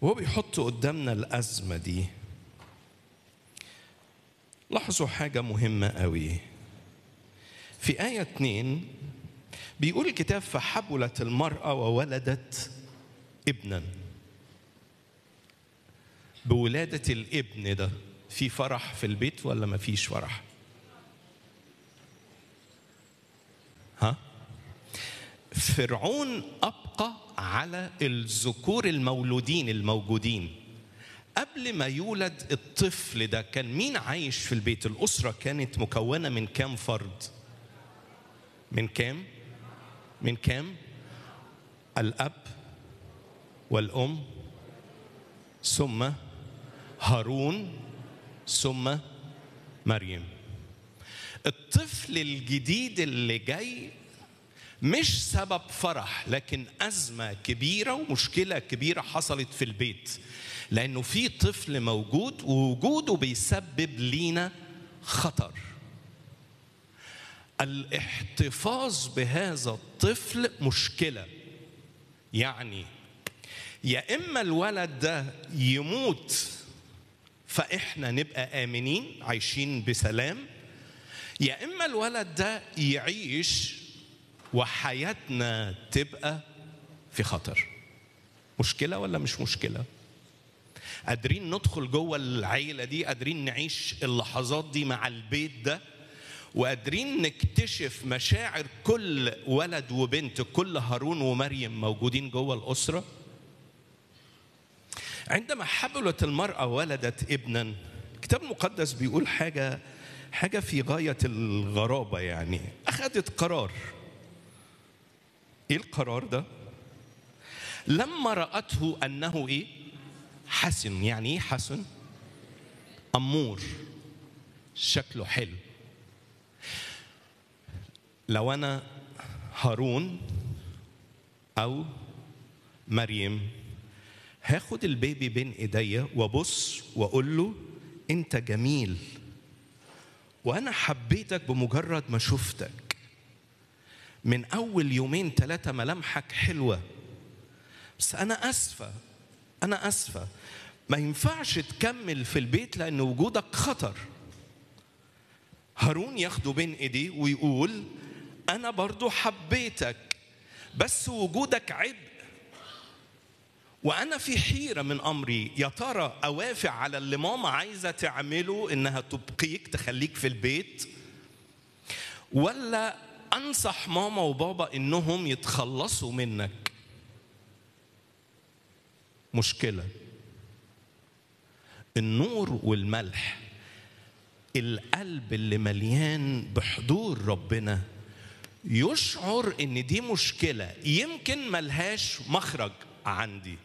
وهو بيحط قدامنا الأزمة دي لاحظوا حاجة مهمة قوي في آية اتنين بيقول الكتاب فحبلت المرأة وولدت ابنا بولادة الابن ده في فرح في البيت ولا ما فيش فرح ها فرعون أبقى على الذكور المولودين الموجودين قبل ما يولد الطفل ده كان مين عايش في البيت الأسرة كانت مكونة من كام فرد من كام من كام الأب والأم ثم هارون ثم مريم الطفل الجديد اللي جاي مش سبب فرح لكن أزمة كبيرة ومشكلة كبيرة حصلت في البيت لأنه في طفل موجود ووجوده بيسبب لينا خطر الاحتفاظ بهذا الطفل مشكلة يعني يا إما الولد ده يموت فإحنا نبقى آمنين عايشين بسلام يا إما الولد ده يعيش وحياتنا تبقى في خطر مشكلة ولا مش مشكلة قادرين ندخل جوه العيلة دي قادرين نعيش اللحظات دي مع البيت ده وقادرين نكتشف مشاعر كل ولد وبنت كل هارون ومريم موجودين جوه الأسرة عندما حبلت المرأة ولدت ابنا الكتاب المقدس بيقول حاجة حاجة في غاية الغرابة يعني أخذت قرار إيه القرار ده؟ لما رأته أنه إيه؟ حسن يعني إيه حسن؟ أمور شكله حلو لو أنا هارون أو مريم هاخد البيبي بين ايديا وابص واقول له انت جميل وانا حبيتك بمجرد ما شفتك من اول يومين ثلاثه ملامحك حلوه بس انا اسفه انا اسفه ما ينفعش تكمل في البيت لان وجودك خطر هارون ياخده بين ايديه ويقول انا برضو حبيتك بس وجودك عبء وانا في حيره من امري يا ترى اوافق على اللي ماما عايزه تعمله انها تبقيك تخليك في البيت ولا انصح ماما وبابا انهم يتخلصوا منك مشكله النور والملح القلب اللي مليان بحضور ربنا يشعر ان دي مشكله يمكن ملهاش مخرج عندي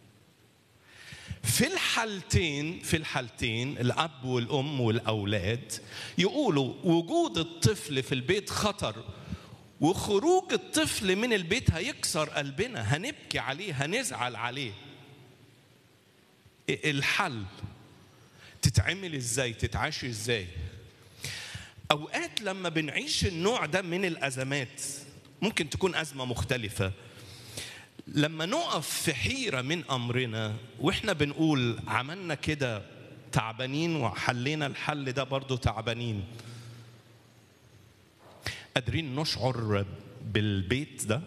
في الحالتين في الحالتين الاب والام والاولاد يقولوا وجود الطفل في البيت خطر وخروج الطفل من البيت هيكسر قلبنا هنبكي عليه هنزعل عليه الحل تتعمل ازاي تتعاش ازاي اوقات لما بنعيش النوع ده من الازمات ممكن تكون ازمه مختلفه لما نقف في حيرة من أمرنا وإحنا بنقول عملنا كده تعبانين وحلينا الحل ده برضو تعبانين قادرين نشعر بالبيت ده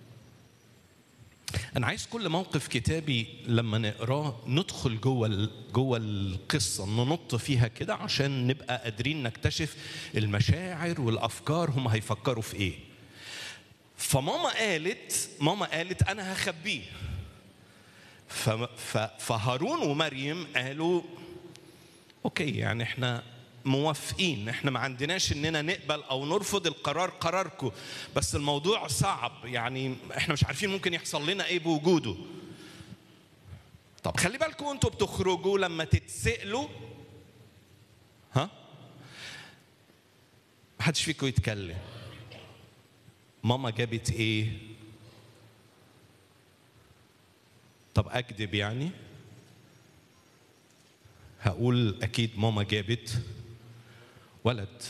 أنا عايز كل موقف كتابي لما نقراه ندخل جوه جوه القصة ننط فيها كده عشان نبقى قادرين نكتشف المشاعر والأفكار هم هيفكروا في إيه. فماما قالت ماما قالت انا هخبيه فهارون ومريم قالوا اوكي يعني احنا موافقين احنا ما عندناش اننا نقبل او نرفض القرار قراركم بس الموضوع صعب يعني احنا مش عارفين ممكن يحصل لنا ايه بوجوده طب خلي بالكم انتوا بتخرجوا لما تتسألوا ها محدش فيكم يتكلم ماما جابت ايه طب اكذب يعني هقول اكيد ماما جابت ولد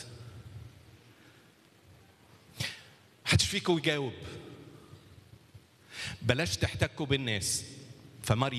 محدش فيكم يجاوب بلاش تحتكوا بالناس فمريم